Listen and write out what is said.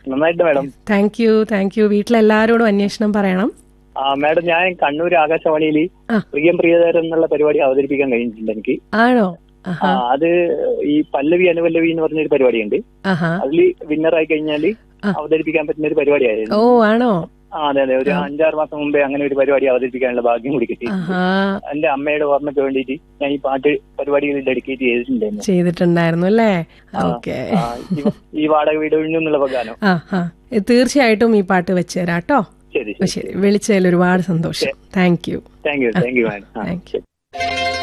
നന്നായിട്ട് madam thank you thank you വീട്ടിലെല്ലാരോടും അന്വേഷണം പറയണം ആ മാഡം ഞാൻ കണ്ണൂർ ആകാശവാണിയിൽ ആ. പ്രിയം പ്രിയതരം എന്നുള്ള പരിപാടി അവതരിപ്പിക്കാൻ കഴിഞ്ഞിട്ടുണ്ട് എനിക്ക് ആണോ ആ, ആഹാ അത് ഈ പല്ലവി അനുപല്ലവി എന്ന് പറഞ്ഞൊരു പരിപാടിയുണ്ട് ആഹാ അതിൽ വിന്നറായി കഴിഞ്ഞാൽ ആ. അവതരിപ്പിക്കാൻ പറ്റുന്ന ഒരു പരിപാടിയായിരുന്നു ഓ ആണോ ആ അതെ അതെ ഒരു അഞ്ചാറ് മാസം മുമ്പേ അങ്ങനെ ഒരു പരിപാടി അവതരിപ്പിക്കാനുള്ള ഭാഗ്യം കൂടി കിട്ടി ആഹാ എന്റെ അമ്മയുടെ ഓർമ്മയ്ക്ക് വേണ്ടിയിട്ട് ഞാൻ ഈ പാട്ട് പരിപാടികൾ ഡെഡിക്കേറ്റ് ചെയ്തിട്ടുണ്ടായിരുന്നു ചെയ്തിട്ടുണ്ടായിരുന്നു അല്ലേ ഓക്കെ ആ, ഈ- ഈ വാടക വീട് ഒഴിഞ്ഞു എന്നുള്ള ഗാനം ആ ആ തീർച്ചയായിട്ടും ഈ പാട്ട് വെച്ച് തരാം കേട്ടോ ശരി ശരി വിളിച്ചതിൽ ഒരുപാട് സന്തോഷം thank you thank you thank you madam thank U